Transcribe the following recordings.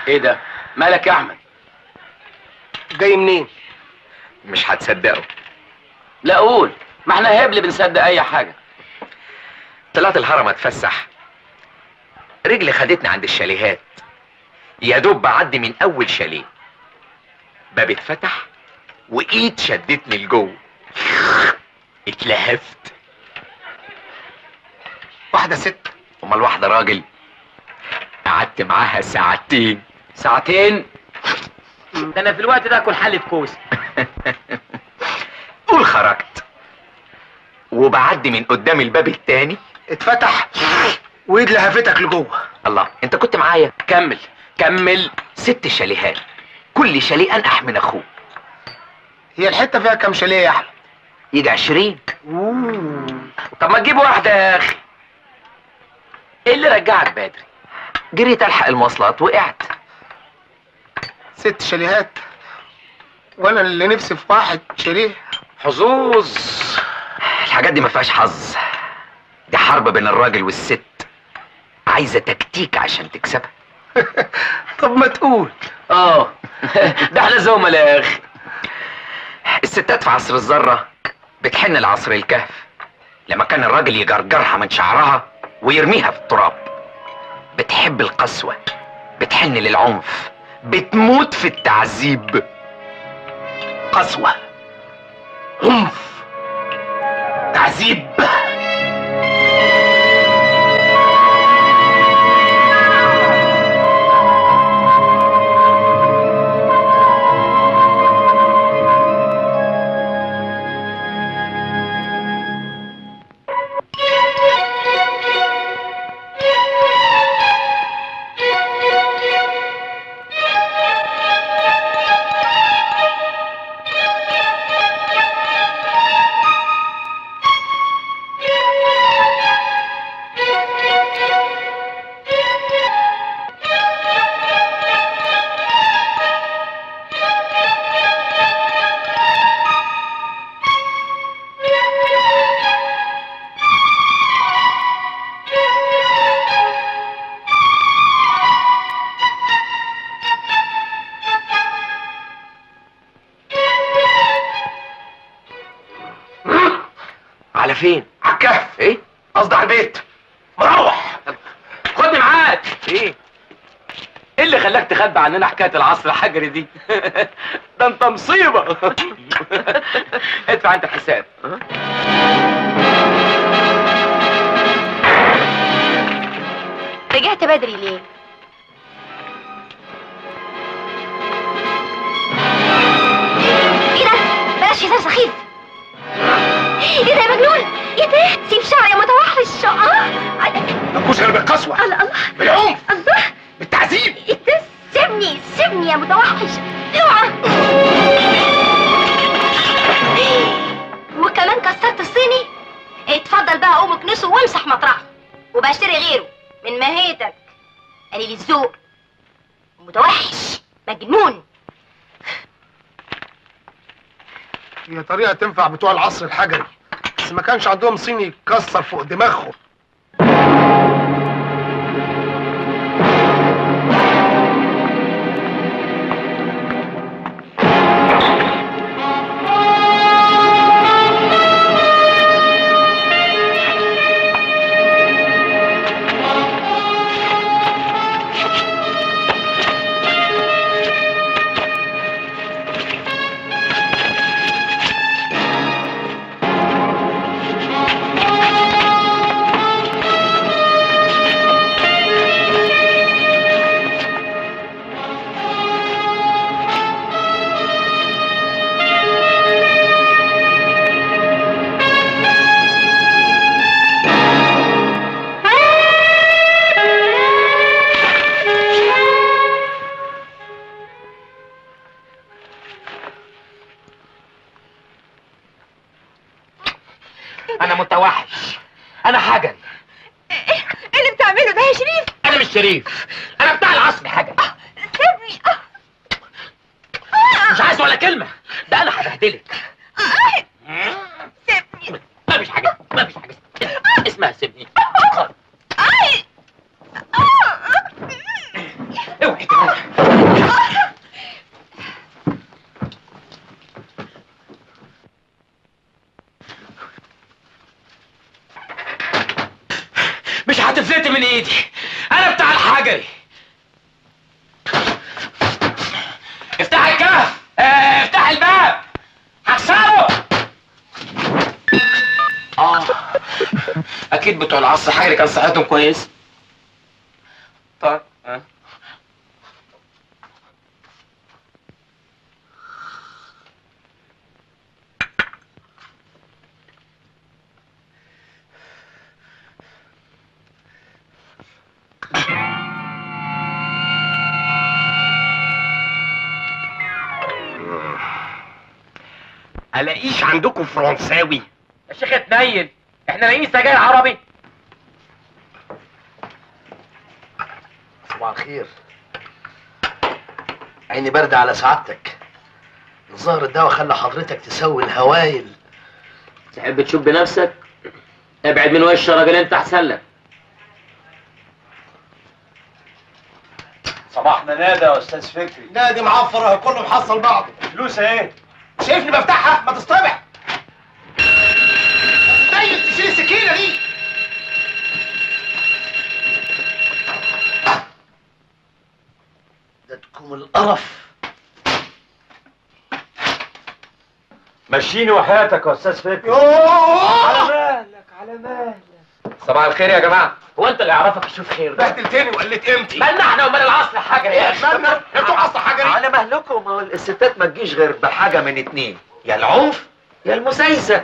ايه ده مالك يا احمد جاي منين مش هتصدقوا لا قول ما احنا هبل بنصدق اي حاجه طلعت الهرم اتفسح رجلي خدتني عند الشاليهات يا دوب بعدي من اول شاليه باب اتفتح وايد شدتني لجوه اتلهفت واحده ست امال واحده راجل قعدت معاها ساعتين ساعتين ده انا في الوقت ده اكل حله كوس قول خرجت وبعدي من قدام الباب التاني اتفتح وايد لهفتك لجوه الله انت كنت معايا كمل كمل ست شاليهات كل شاليه انقح من اخوه هي الحته فيها كام شاليه يا احمد يجي عشرين طب ما تجيب واحده يا اخي ايه اللي رجعك بدري جريت الحق المواصلات وقعت ست شاليهات وانا اللي نفسي في واحد شاليه حظوظ الحاجات دي ما فيهاش حظ دي حرب بين الراجل والست عايزه تكتيك عشان تكسبها طب ما تقول اه ده احنا زملاء يا اخي الستات في عصر الذره بتحن لعصر الكهف لما كان الراجل يجرجرها من شعرها ويرميها في التراب بتحب القسوه بتحن للعنف بتموت في التعذيب قسوه عنف تعذيب على فين على الكهف ايه قصدي على البيت مروح خدني معاك ايه ايه اللي خلاك تخبي عننا حكايه العصر الحجري دي ده انت مصيبه ادفع انت الحساب رجعت بدري ليه؟ ايه ده؟ بلاش هزار سخيف ايه ده يا مجنون؟ ايه ده؟ سيب شعري يا متوحش اه مفيش غير بالقسوه الله الله بالعنف الله بالتعذيب ايه ده؟ سيبني سيبني يا متوحش اوعى وكمان كسرت الصيني اتفضل بقى قوم اكنسه وامسح مطرحه وبشتري غيره من ماهيتك قليل الذوق متوحش مجنون هي طريقه تنفع بتوع العصر الحجري بس ما كانش عندهم صيني يتكسر فوق دماغهم انا متوحش انا حجر ايه اللي بتعمله ده يا شريف انا مش شريف انا بتاع العصر حجر سيبني مش عايز ولا كلمه ده انا هبهدلك سيبني ما فيش حاجه ما فيش حاجه اسمها سيبني اوعي تروح مش هتفلتي من ايدي انا بتاع الحجري افتح الكهف آه، افتح الباب هكسره اه اكيد بتوع العصر الحجري كان صحتهم كويس طيب آه. الاقيش عندكم فرنساوي يا شيخ اتنيل احنا لاقيين سجاير عربي صباح الخير عيني باردة على سعادتك الظاهر الدواء خلى حضرتك تسوي الهوايل تحب تشوف بنفسك ابعد من وش راجل انت احسن لك صباحنا نادى يا استاذ فكري نادي معفر اهو كله محصل بعضه فلوس ايه شايفني بفتحها ما تصطبع دايس تشيل السكينه دي ده تكون القرف مشيني وحياتك يا استاذ فكري يوه على مالك على مالك صباح الخير يا جماعه هو انت اللي يعرفك يشوف خير ده بهدلتني وقلت قيمتي مالنا احنا ومال العصر الحجري يا اخي استنى انتوا اصلا حجري على مهلكم ما هو الستات ما تجيش غير بحاجه من اتنين يا العنف يا المسايسه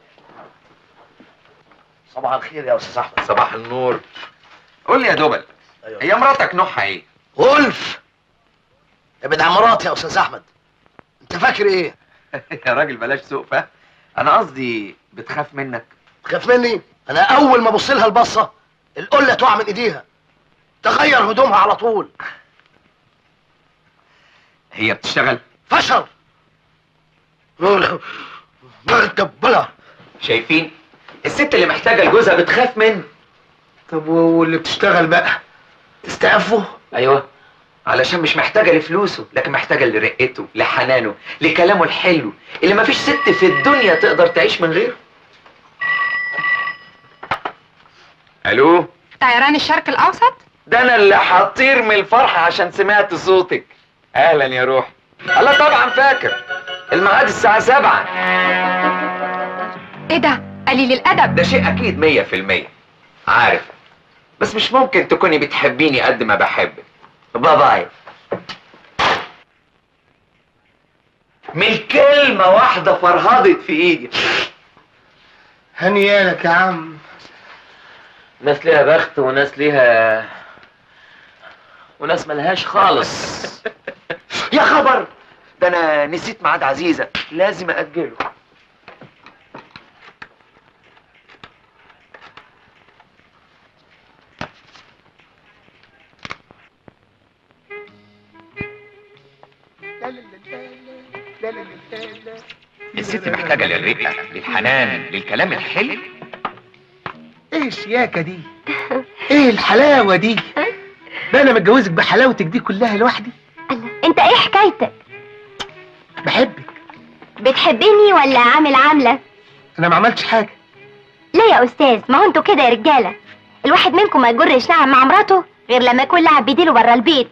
صباح الخير يا استاذ احمد صباح النور قول لي يا دبل أيوة. هي مراتك نوعها ايه ولف ابعد عن مراتي يا استاذ احمد انت فاكر ايه يا راجل بلاش سوء فهم انا قصدي بتخاف منك تخاف مني انا اول ما ابص لها البصه القله تقع من ايديها تغير هدومها على طول هي بتشتغل فشل دبلة شايفين الست اللي محتاجه لجوزها بتخاف منه طب واللي بتشتغل بقى تستعفوا ايوه علشان مش محتاجه لفلوسه لكن محتاجه لرقته لحنانه لكلامه الحلو اللي مفيش ست في الدنيا تقدر تعيش من غيره الو طيران الشرق الأوسط ده انا اللي هطير من الفرحه عشان سمعت صوتك اهلا يا روح الله طبعا فاكر الميعاد الساعه سبعة إيه ده؟ قليل الأدب ده شيء اكيد مية في المية عارف بس مش ممكن تكوني بتحبيني قد ما بحبك باي باي من كلمة واحدة فرهضت في ايدي هنيالك يا عم ناس ليها بخت وناس ليها وناس ملهاش خالص يا خبر ده انا نسيت ميعاد عزيزة لازم اجله الست محتاجة للرقة للحنان للكلام الحلو ايه الشياكة دي ايه الحلاوة دي ده انا متجوزك بحلاوتك دي كلها لوحدي انت ايه حكايتك بحبك بتحبني ولا عامل عامله انا ما عملتش حاجة لا يا استاذ ما هو انتوا كده يا رجاله الواحد منكم ما يجرش نعم مع مراته غير لما يكون لعب بيديله بره البيت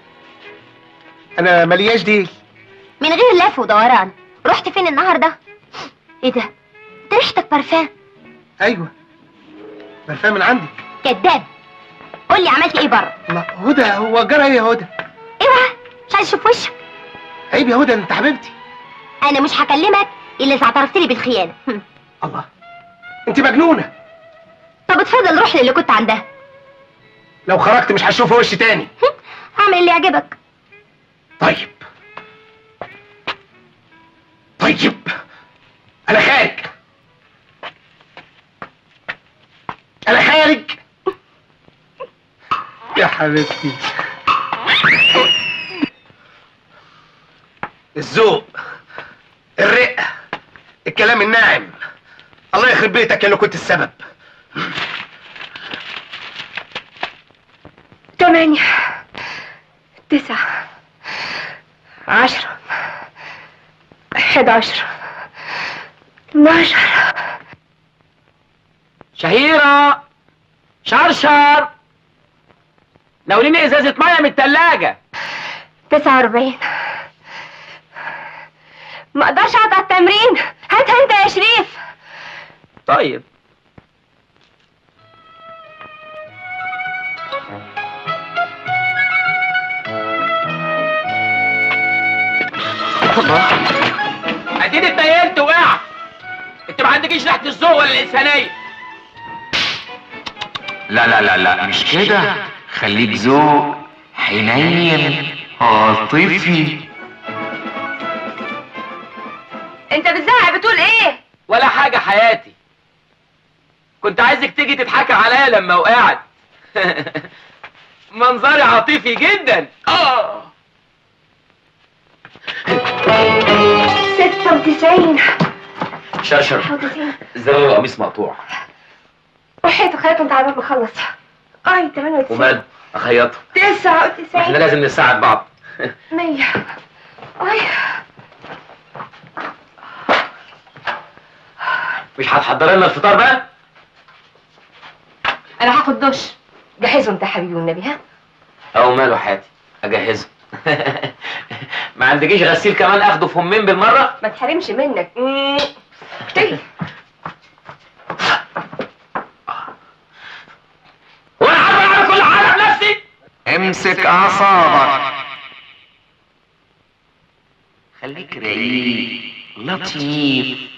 انا ملياش ديل من غير لف ودوران رحت فين النهارده ايه ده انت ريحتك برفان ايوه برفان من عندك كذاب قول لي عملت ايه بره الله هدى هو جرى ايه يا هدى اوعى مش عايز اشوف وشك عيب يا هدى انت حبيبتي انا مش هكلمك الا اذا اعترفت لي بالخيانه هم. الله انت مجنونة طب اتفضل روح للي كنت عندها لو خرجت مش هشوف وشي تاني هم. اعمل اللي يعجبك طيب طيب انا خارج انا خارج يا حبيبتي الذوق الرقة الكلام الناعم الله يخرب بيتك يا اللي كنت السبب تمانية تسعة عشرة حداشر اتناشر شهيرة شرشر ناوليني ازازه ميه من التلاجة تسعة واربعين ما اقدرش اقطع التمرين هاتها انت يا شريف طيب اديني اتنيلت وقعت انت ما عندكيش ريحه الذوق ولا الانسانيه لا لا لا لا مش كده خليك ذوق حنين عاطفي انت بتزعق بتقول ايه ولا حاجه حياتي كنت عايزك تيجي تضحكي عليا لما وقعت منظري عاطفي جدا اه ستة وتسعين شرشر زي قميص مقطوع وحياتك خيط انت عبال ما اخلص اي 98 ومال اخيطه 99 احنا لازم نساعد بعض 100 اي مش هتحضر لنا الفطار بقى انا هاخد دش جهزه انت يا حبيبي والنبي ها او ماله حياتي اجهزه ما عندكيش غسيل كمان اخده في همين بالمره ما تحرمش منك مم. تيجي. وانا عارف على كل حاجه بنفسي امسك اعصابك خليك رقيق لطيف